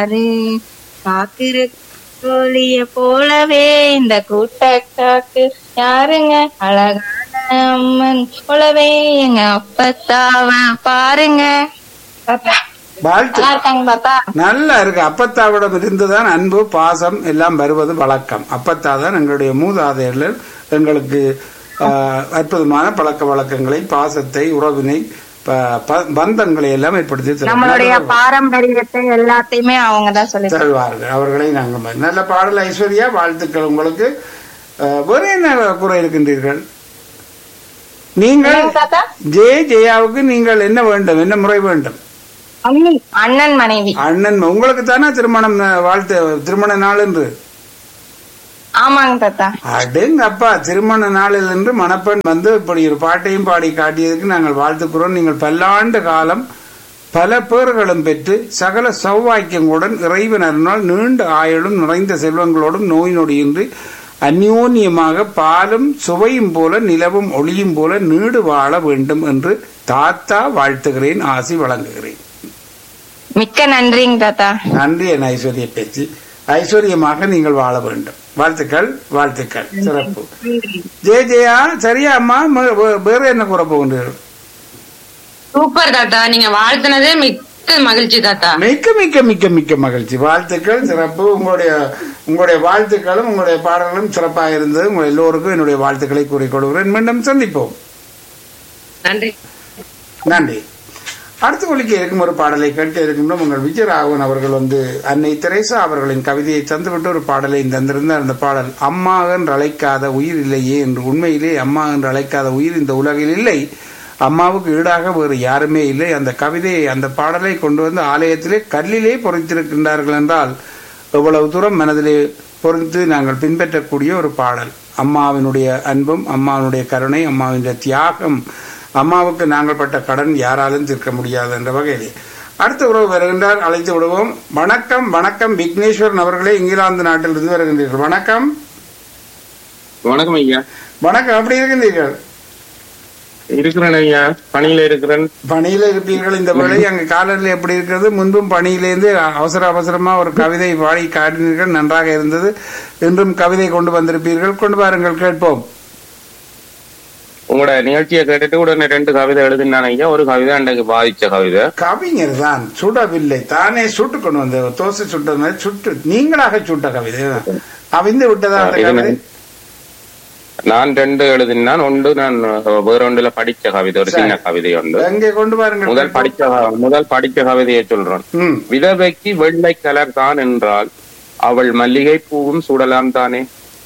அது காக்கிற கோழிய போலவே இந்த கூட்ட காக்கு யாருங்க அழகான அம்மன் போலவே எங்க அப்பத்தாவ பாருங்க தாத்தா வாழ்த்து நல்லா இருக்காங்க தாத்தா நல்லா இருக்கு அப்பத்தாவிடம் இருந்துதான் அன்பு பாசம் எல்லாம் வருவது வழக்கம் அப்பத்தா தான் எங்களுடைய மூதாதையர்கள் எங்களுக்கு ஆஹ், அற்புதமான பழக்க வழக்கங்களை பாசத்தை உறவினை ப- ப- பந்தங்களை எல்லாம் ஏற்படுத்தி தருவார்கள். நம்மளுடைய பாரம்பரியத்தை எல்லாத்தையுமே அவங்கதான் சொல்லி தருவார்கள் அவர்களை நாங்கள் ம- நல்ல பாடல் ஐஸ்வர்யா வாழ்த்துக்கள் உங்களுக்கு ஆஹ், வேற என்ன குறை இருக்கின்றீர்கள் நீங்கள் என்னங்க தாத்தா ஜே ஜெயாவுக்கு நீங்கள் என்ன வேண்டும் என்ன முறை வேண்டும் அண்ணன் அண்ணன் மனைவி அண்ணன் உங்களுக்கு தானே திருமணம் ந- வாழ்த்து திருமண நாள் என்று ஆமாங்க தாத்தா அடேங்க அப்பா திருமண நாளில் என்று மணப்பெண் வந்து இப்படி ஒரு பாட்டையும் பாடி காட்டியதுக்கு நாங்கள் வாழ்த்துக்கிறோம் நீங்கள் பல்லாண்டு காலம் பல பேர்களும் பெற்று சகல சௌவாக்கியங்களுடன் இறைவன் அருளால் நீண்ட ஆயுளும் நிறைந்த செல்வங்களோடும் நோய் நொடியின்றி அந்யோன்யமாக பாலும் சுவையும் போல நிலவும் ஒளியும் போல நீடு வாழ வேண்டும் என்று தாத்தா வாழ்த்துகிறேன் ஆசி வழங்குகிறேன் மிக்க நன்றிங்க தாத்தா நன்றி என் ஐஸ்வர்ய பேச்சு ஐஸ்வர்யமாக நீங்கள் வாழ வேண்டும் வாழ்த்துக்கள் வாழ்த்துக்கள் சிறப்பு ஜெய ஜெயா சரியா அம்மா ம- வே- வேற என்ன கூற போகின்றீர்கள் சூப்பர் தாத்தா நீங்க வாழ்த்துனதே மிக்க மகிழ்ச்சி தாத்தா மிக்க மிக்க மிக்க மிக்க மகிழ்ச்சி வாழ்த்துக்கள் சிறப்பு உங்களுடைய உங்களுடைய வாழ்த்துக்களும் உங்களுடைய பாடல்களும் சிறப்பாக இருந்தது உங்கள் எல்லோருக்கும் என்னுடைய வாழ்த்துக்களை கூறிக்கொள்கிறேன் மீண்டும் சந்திப்போம் நன்றி நன்றி அடுத்து ஒலிக்க இருக்கும் ஒரு பாடலை கேட்க இருக்கின்றோம் உங்கள் விஜயராகவன் அவர்கள் வந்து அன்னை தெரேசா அவர்களின் கவிதையை தந்துவிட்டு ஒரு பாடலை தந்திருந்தார் அந்த பாடல் அம்மா என்று அழைக்காத உயிர் இல்லையே என்று உண்மையிலே அம்மா என்று அழைக்காத உயிர் இந்த உலகில் இல்லை அம்மாவுக்கு ஈடாக வேறு யாருமே இல்லை அந்த கவிதையை அந்த பாடலை கொண்டு வந்து ஆலயத்திலே கல்லிலே பொறித்திருக்கின்றார்கள் என்றால் எவ்வளவு தூரம் மனதிலே பொறித்து நாங்கள் பின்பற்றக்கூடிய ஒரு பாடல் அம்மாவினுடைய அன்பும் அம்மாவினுடைய கருணை அம்மாவினுடைய தியாகம் அம்மாவுக்கு நாங்கள் பட்ட கடன் யாராலும் தீர்க்க முடியாது என்ற வகையிலே அடுத்த உறவு வருகின்றார் அழைத்து விடுவோம் வணக்கம் வணக்கம் விக்னேஸ்வரன் அவர்களே இங்கிலாந்து நாட்டிலிருந்து வருகின்றீர்கள் வணக்கம் வணக்கம் ஐயா வணக்கம் எப்படி இருக்கின்றீர்கள் இருக்கிறேன் ஐயா பணியில இருக்கிறேன் பணியில இருப்பீர்கள் இந்த வேளை அங்க காலநிலை எப்படி இருக்கிறது முன்பும் பணியிலேருந்து அவசர அவசரமா ஒரு கவிதை பாடி காட்டினீர்கள் நன்றாக இருந்தது இன்றும் கவிதை கொண்டு வந்திருப்பீர்கள் கொண்டு வாருங்கள் கேட்போம் உங்களோட நிகழ்ச்சியை கேட்டுட்டு உடனே ரெண்டு கவிதை எழுதினான் ஐயா ஒரு கவிதை அன்றைக்கு பாதிச்ச கவிதை கவிஞர் தான் சுடவில்லை தானே சுட்டு கொண்டு வந்த தோசை சுட்டது மாதிரி சுட்டு நீங்களாக சுட்ட கவிதை அவிந்து விட்டதா அந்த இது கவிதை நான் நான் ரெண்டு எழுதினான் ஒன்று நான் வேற ஒன்றுல படிச்ச கவிதை ஒரு சின்ன கவிதை ஒன்று எங்கே கொண்டு வாருங்கள் முதல் படிச்ச முதல் படிச்ச கவிதையை சொல்றேன் ம் விதவைக்கு வெள்ளை கலர் தான் என்றால் அவள் மல்லிகை பூவும் சுடலாம் தானே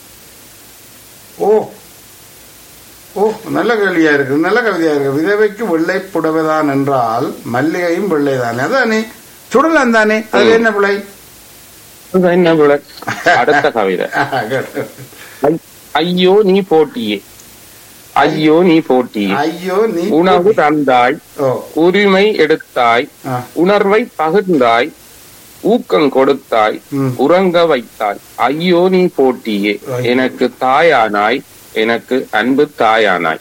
ஓ ஓ நல்ல கேள்வியா இருக்கு நல்ல கவிதையா இருக்கு விதவைக்கு வெள்ளை புடவைதான் என்றால் மல்லிகையும் வெள்ளைதானே அதானே சுடலாம் தானே அதுல என்ன பிள்ளை அது என்ன விளை? அடுத்த கவிதை ஐ- ஐயோ நீ போட்டியே ஐயோ நீ போட்டியே ஐயோ நீ உணவு தந்தாய் ஓ உரிமை எடுத்தாய் ஆ. உணர்வை பகிர்ந்தாய் ஊக்கம் கொடுத்தாய் ம். உறங்க வைத்தாய் ஐயோ நீ போட்டியே ஐயோ. எனக்கு தாயானாய் எனக்கு அன்பு தாயானாய்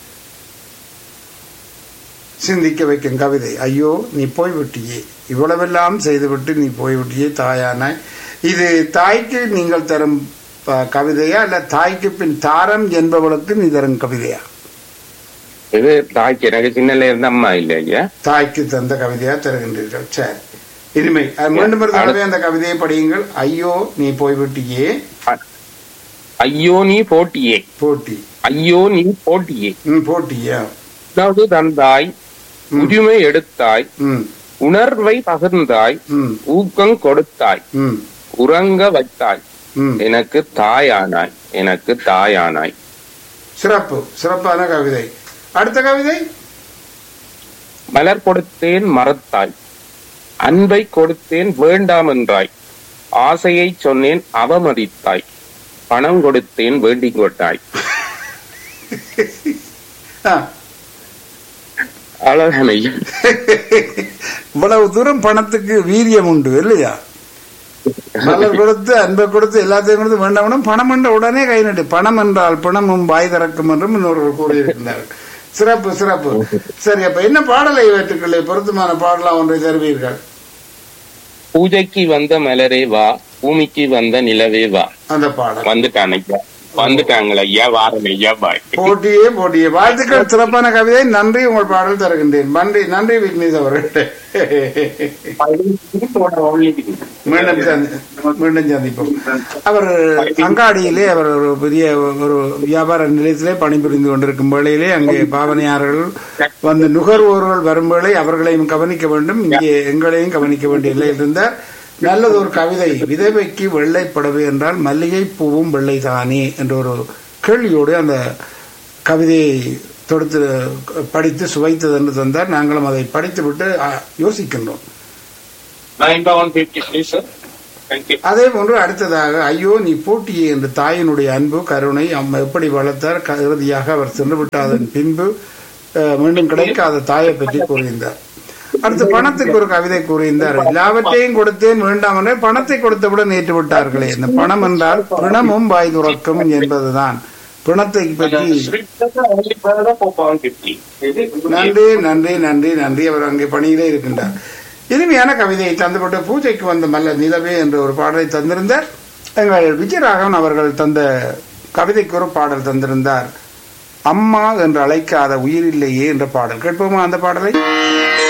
சிந்திக்க வைக்கும் கவிதை ஐயோ நீ போய்விட்டியே இவ்வளவெல்லாம் செய்துவிட்டு நீ போய்விட்டியே தாயானாய் இது தாய்க்கு நீங்கள் தரும் ப- கவிதையா இல்ல தாய்க்கு பின் தாரம் என்பவளுக்கு நீ தரும் கவிதையா இது தாய்க்கு எனக்கு சின்னல இருந்த அம்மா இல்ல ஐயா தாய்க்கு தந்த கவிதையா தருகின்றீர்கள் சரி இனிமை அஹ், மீண்டும் ஒரு தடவை அந்த கவிதையை படியுங்கள் ஐயோ நீ போய்விட்டியே அ- ஐயோ நீ போட்டியே போட்டி ஐயோ நீ போட்டியே ம் போட்டியா உணவு தந்தாய் உரிமை எடுத்தாய் ம் உணர்வை பகிர்ந்தாய் ம் ஊக்கம் கொடுத்தாய் ம் உறங்க வைத்தாய் ம் எனக்கு தாயானாய் எனக்கு தாயானாய் சிறப்பு சிறப்பான கவிதை அடுத்த கவிதை மலர் கொடுத்தேன் மறத்தாய் அன்பை கொடுத்தேன் வேண்டாம் என்றாய் ஆசையை சொன்னேன் அவமதித்தாய் பணம் கொடுத்தேன் வேண்டிக் கொண்டாய் ஆ அழகன் ஐயா இவ்வளவு தூரம் பணத்துக்கு வீரியம் உண்டு இல்லையா மலர் கொடுத்து அன்பை கொடுத்து எல்லாத்தையும் கொடுத்து வேண்டாம் பணம் என்ற உடனே கை நட்டு பணம் என்றால் பணமும் வாய் திறக்கும் என்றும் இன்னொருவர் கூறியிருக்கின்றார் சிறப்பு சிறப்பு சரி அப்ப என்ன பாடலை இவற்றுக்களை பொருத்தமான பாடலாம் ஒன்றை தருவீர்கள் பூஜைக்கு வந்த மலரே வா பூமிக்கு வந்த நிலவே வா அந்த பாடல் வந்துட்டான் ஐயா வந்துட்டாங்களே ஐயா வாரம் ஐயா பாய் போட்டியே போட்டியே வாழ்த்துக்கள் சிறப்பான கவிதை நன்றி உங்கள் பாடல் தருகின்றேன் நன்றி நன்றி விக்னேஷ் அவர்களே மீண்டும் சந்தி- மீண்டும் சந்திப்போம் அவர் அங்காடியிலே அவர் ஒரு பெரிய ஒரு வியாபார நிலையத்திலே பணிபுரிந்து கொண்டிருக்கும் வேளையிலே அங்கே பாவனையாளர்கள் வந்து நுகர்வோர்கள் வரும் வேளை அவர்களையும் கவனிக்க வேண்டும் இங்கே எங்களையும் கவனிக்க வேண்டிய நிலையில் இருந்தார் நல்லது ஒரு கவிதை விதவைக்கு வெள்ளை புடவை என்றால் மல்லிகை பூவும் வெள்ளை தானே என்ற ஒரு கேள்வியோடு அந்த கவிதையை தொடுத்து படித்து சுவைத்தது என்று தந்தார் நாங்களும் அதை படித்துவிட்டு அ, யோசிக்கின்றோம் nine pound fifty please sir thank you அதே போன்று அடுத்ததாக ஐயோ நீ போட்டியே என்று தாயினுடைய அன்பு கருணை அம்மா எப்படி வளர்த்தார் க- இறுதியாக அவர் சென்று விட்டாதன் பின்பு அஹ், மீண்டும் கிடைக்காத தாயை பற்றி கூறியிருந்தார் அடுத்து பணத்துக்கு ஒரு கவிதை கூறியிருந்தார் எல்லாவற்றையும் கொடுத்தேன் வேண்டாம் என்று பணத்தை கொடுத்தவுடன் ஏற்று விட்டார்களே இந்த பணம் என்றால் பிணமும் வாய் துறக்கும் என்பதுதான் பிணத்தை பற்றி நன்றி நன்றி நன்றி நன்றி அவர் அங்கே பணியிலே இருக்கின்றார் இனிமையான கவிதையை தந்துவிட்டு பூஜைக்கு வந்த மல்ல நிலவே என்ற ஒரு பாடலை தந்திருந்தார் எங்கள் விஜயராகவன் அவர்கள் தந்த கவிதைக்கு ஒரு பாடல் தந்திருந்தார் அம்மா என்று அழைக்காத உயிரில்லையே என்ற பாடல் கேட்போமா அந்த பாடலை